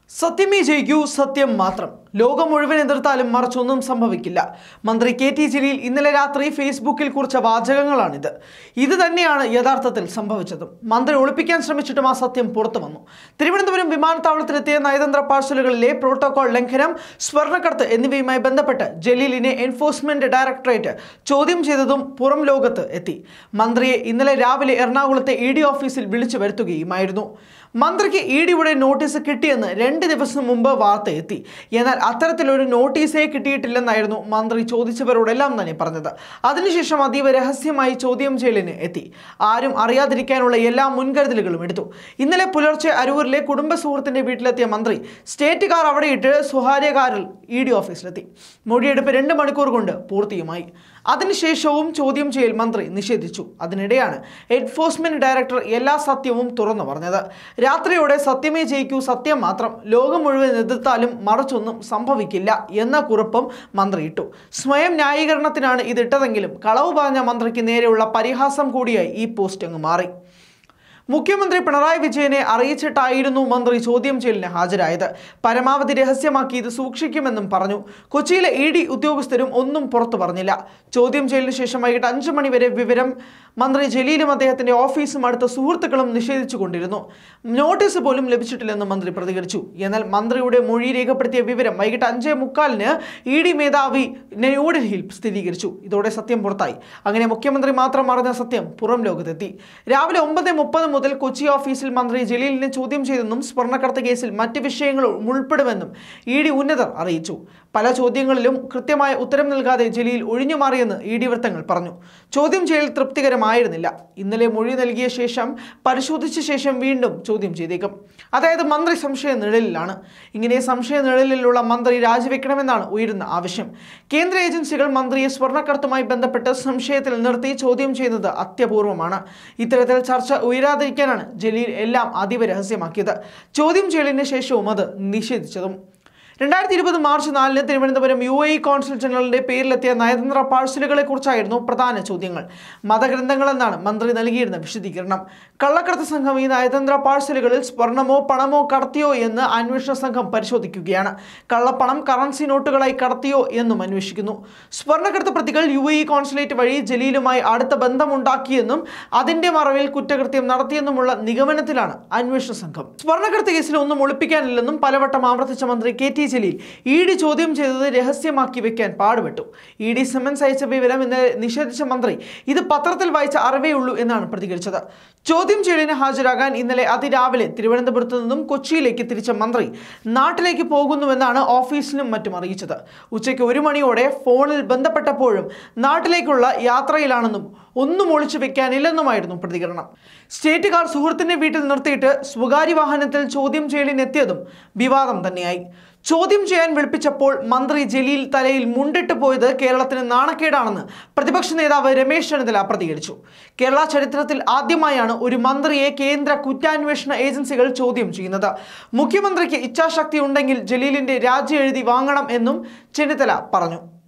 സത്യമേ ജയിക്കൂ സത്യം മാത്രം ലോകം മുഴുവൻ എതിർത്താലും മറിച്ചൊന്നും സംഭവിക്കില്ല മന്ത്രി കെ ടി ജലീൽ ഇന്നലെ രാത്രി ഫേസ്ബുക്കിൽ കുറിച്ച വാചകങ്ങളാണിത് ഇത് തന്നെയാണ് യഥാർത്ഥത്തിൽ സംഭവിച്ചതും മന്ത്രി ഒളിപ്പിക്കാൻ ശ്രമിച്ചിട്ടും ആ സത്യം പുറത്തു വന്നു തിരുവനന്തപുരം വിമാനത്താവളത്തിലെത്തിയ നയതന്ത്ര പാഴ്സലുകളിലെ പ്രോട്ടോകോൾ ലംഘനം സ്വർണ്ണക്കടത്ത് എന്നിവയുമായി ബന്ധപ്പെട്ട് ജലീലിനെ എൻഫോഴ്സ്മെന്റ് ഡയറക്ടറേറ്റ് ചോദ്യം ചെയ്തതും പുറം ലോകത്ത് എത്തി മന്ത്രിയെ ഇന്നലെ രാവിലെ എറണാകുളത്തെ ഇ ഡി ഓഫീസിൽ വിളിച്ചു വരുത്തുകയുമായിരുന്നു മന്ത്രിക്ക് ഇ ഡിയുടെ നോട്ടീസ് കിട്ടിയെന്ന് രണ്ട് ദിവസം മുമ്പ് വാർത്ത എത്തി എന്നാൽ അത്തരത്തിലൊരു നോട്ടീസേ കിട്ടിയിട്ടില്ലെന്നായിരുന്നു മന്ത്രി ചോദിച്ചവരോടെല്ലാം തന്നെ പറഞ്ഞത് അതിനുശേഷം അതീവ രഹസ്യമായി ചോദ്യം ചെയ്യലിന് എത്തി ആരും അറിയാതിരിക്കാനുള്ള എല്ലാ മുൻകരുതലുകളും എടുത്തു ഇന്നലെ പുലർച്ചെ അരൂരിലെ കുടുംബ സുഹൃത്തിന്റെ വീട്ടിലെത്തിയ മന്ത്രി സ്റ്റേറ്റ് കാർ അവിടെയിട്ട് സ്വകാര്യ കാറിൽ ഇ ഡി ഓഫീസിലെത്തി മൊഴിയെടുപ്പ് രണ്ട് മണിക്കൂർ കൊണ്ട് പൂർത്തിയുമായി അതിനുശേഷവും ചോദ്യം ചെയ്യൽ മന്ത്രി നിഷേധിച്ചു അതിനിടെയാണ് എൻഫോഴ്സ്മെന്റ് ഡയറക്ടർ എല്ലാ സത്യവും തുറന്നു പറഞ്ഞത് രാത്രിയോടെ സത്യമേ ജയിക്കൂ സത്യം മാത്രം ലോകം മുഴുവൻ എതിർത്താലും മറിച്ചൊന്നും സംഭവിക്കില്ല എന്ന കുറിപ്പും മന്ത്രി ഇട്ടു സ്വയം ന്യായീകരണത്തിനാണ് ഇതിട്ടതെങ്കിലും കളവ് പറഞ്ഞ മന്ത്രിക്ക് നേരെയുള്ള പരിഹാസം കൂടിയായി ഈ പോസ്റ്റ് അങ്ങ് മാറി മുഖ്യമന്ത്രി പിണറായി വിജയനെ അറിയിച്ചിട്ടായിരുന്നു മന്ത്രി ചോദ്യം ചെയ്യലിന് ഹാജരായത് പരമാവധി രഹസ്യമാക്കി ഇത് സൂക്ഷിക്കുമെന്നും പറഞ്ഞു കൊച്ചിയിലെ ഇ ഡി ഉദ്യോഗസ്ഥരും ഒന്നും പുറത്തു പറഞ്ഞില്ല ചോദ്യം ചെയ്യലിന് ശേഷം വൈകിട്ട് അഞ്ചു മണി വരെ വിവരം മന്ത്രി ജലീലും അദ്ദേഹത്തിന്റെ ഓഫീസും അടുത്ത സുഹൃത്തുക്കളും നിഷേധിച്ചുകൊണ്ടിരുന്നു നോട്ടീസ് പോലും ലഭിച്ചിട്ടില്ലെന്ന് മന്ത്രി പ്രതികരിച്ചു എന്നാൽ മന്ത്രിയുടെ മൊഴി രേഖപ്പെടുത്തിയ വിവരം വൈകിട്ട് അഞ്ചേ മുക്കാലിന് ഇ ഡി മേധാവി ന്യൂഡൽഹിയിൽ സ്ഥിരീകരിച്ചു ഇതോടെ സത്യം പുറത്തായി അങ്ങനെ മുഖ്യമന്ത്രി മാത്രം അറിഞ്ഞ സത്യം പുറം ലോകത്തെത്തി രാവിലെ ഒമ്പത് മുപ്പത് മുതൽ കൊച്ചി ഓഫീസിൽ മന്ത്രി ജലീലിനെ ചോദ്യം ചെയ്തെന്നും സ്വർണ്ണക്കടത്ത് കേസിൽ മറ്റ് വിഷയങ്ങൾ ഉൾപ്പെടുമെന്നും ഇ ഡി ഉന്നതർ അറിയിച്ചു പല ചോദ്യങ്ങളിലും കൃത്യമായ ഉത്തരം നൽകാതെ ജലീൽ ഒഴിഞ്ഞുമാറിയെന്ന് ഇ ഡി വൃത്തങ്ങൾ പറഞ്ഞു ചോദ്യം ചെയ്യൽ തൃപ്തികരമായിരുന്നില്ല ഇന്നലെ മൊഴി നൽകിയ ശേഷം പരിശോധിച്ച ശേഷം വീണ്ടും ചോദ്യം ചെയ്തേക്കും അതായത് മന്ത്രി സംശയ നിഴലിലാണ് ഇങ്ങനെ സംശയ നിഴലിലുള്ള മന്ത്രി രാജിവെക്കണമെന്നാണ് ഉയരുന്ന ആവശ്യം കേന്ദ്ര ഏജൻസികൾ മന്ത്രിയെ സ്വർണ്ണക്കടത്തുമായി ബന്ധപ്പെട്ട് സംശയത്തിൽ നിർത്തി ചോദ്യം ചെയ്യുന്നത് അത്യപൂർവമാണ് ഇത്തരത്തിൽ ചർച്ച ഉയരാതിരിക്കാനാണ് ജലീൽ എല്ലാം അതീവ രഹസ്യമാക്കിയത് ചോദ്യം ചെയ്യലിന് ശേഷവും അത് നിഷേധിച്ചതും രണ്ടായിരത്തി ഇരുപത് മാർച്ച് നാലിന് തിരുവനന്തപുരം യു എ കോൺസുൽ ജനറലിന്റെ പേരിലെത്തിയ നയതന്ത്ര പാഴ്സലുകളെ കുറിച്ചായിരുന്നു പ്രധാന ചോദ്യങ്ങൾ മതഗ്രന്ഥങ്ങളെന്നാണ് മന്ത്രി നൽകിയിരുന്ന വിശദീകരണം കള്ളക്കടത്ത് സംഘം ഈ നയതന്ത്ര പാഴ്സലുകളിൽ സ്വർണമോ പണമോ കടത്തിയോ എന്ന് അന്വേഷണ സംഘം പരിശോധിക്കുകയാണ് കള്ളപ്പണം കറൻസി നോട്ടുകളായി കടത്തിയോ എന്നും അന്വേഷിക്കുന്നു സ്വർണ്ണക്കടത്ത് പ്രതികൾ യു എ കോൺസുലേറ്റ് വഴി ജലീലുമായി അടുത്ത ബന്ധമുണ്ടാക്കിയെന്നും അതിന്റെ മറവിൽ കുറ്റകൃത്യം നടത്തിയെന്നുമുള്ള നിഗമനത്തിലാണ് അന്വേഷണ സംഘം സ്വർണ്ണക്കടത്ത് കേസിൽ ഒന്നും ഒളിപ്പിക്കാനില്ലെന്നും പലവട്ടം ആവർത്തിച്ച മന്ത്രി K T Jaleel E D ചോദ്യം ചെയ്തത് രഹസ്യമാക്കി വെക്കാൻ പാടുപെട്ടു ഇ ഡി സമൻസ് അയച്ച വിവരം ഇന്നലെ നിഷേധിച്ച മന്ത്രി ഇത് പത്രത്തിൽ വായിച്ച അറിവേ ഉള്ളൂ എന്നാണ് പ്രതികരിച്ചത് ചോദ്യം ചെയ്യലിന് ഹാജരാകാൻ ഇന്നലെ അതിരാവിലെ തിരുവനന്തപുരത്ത് നിന്നും കൊച്ചിയിലേക്ക് തിരിച്ച മന്ത്രി നാട്ടിലേക്ക് പോകുന്നുവെന്നാണ് ഓഫീസിലും മറ്റും അറിയിച്ചത് ഉച്ചയ്ക്ക് ഒരു മണിയോടെ ഫോണിൽ ബന്ധപ്പെട്ടപ്പോഴും നാട്ടിലേക്കുള്ള യാത്രയിലാണെന്നും ഒന്നും ഒളിച്ചു വെക്കാനില്ലെന്നുമായിരുന്നു പ്രതികരണം സ്റ്റേറ്റ് കാർ സുഹൃത്തിന്റെ വീട്ടിൽ നിർത്തിയിട്ട് സ്വകാര്യ വാഹനത്തിൽ ചോദ്യം ചെയ്യലിനെത്തിയതും വിവാദം തന്നെയായി ചോദ്യം ചെയ്യാൻ വിളിപ്പിച്ചപ്പോൾ മന്ത്രി ജലീൽ തലയിൽ മുണ്ടിട്ട് പോയത് കേരളത്തിന് നാണക്കേടാണെന്ന് പ്രതിപക്ഷ നേതാവ് രമേശ് ചെന്നിത്തല പ്രതികരിച്ചു കേരള ചരിത്രത്തിൽ ആദ്യമായാണ് ഒരു മന്ത്രിയെ കേന്ദ്ര കുറ്റാന്വേഷണ ഏജൻസികൾ ചോദ്യം ചെയ്യുന്നത് മുഖ്യമന്ത്രിക്ക് ഇച്ഛാശക്തി ഉണ്ടെങ്കിൽ ജലീലിന്റെ രാജി എഴുതി വാങ്ങണം എന്നും ചെന്നിത്തല പറഞ്ഞു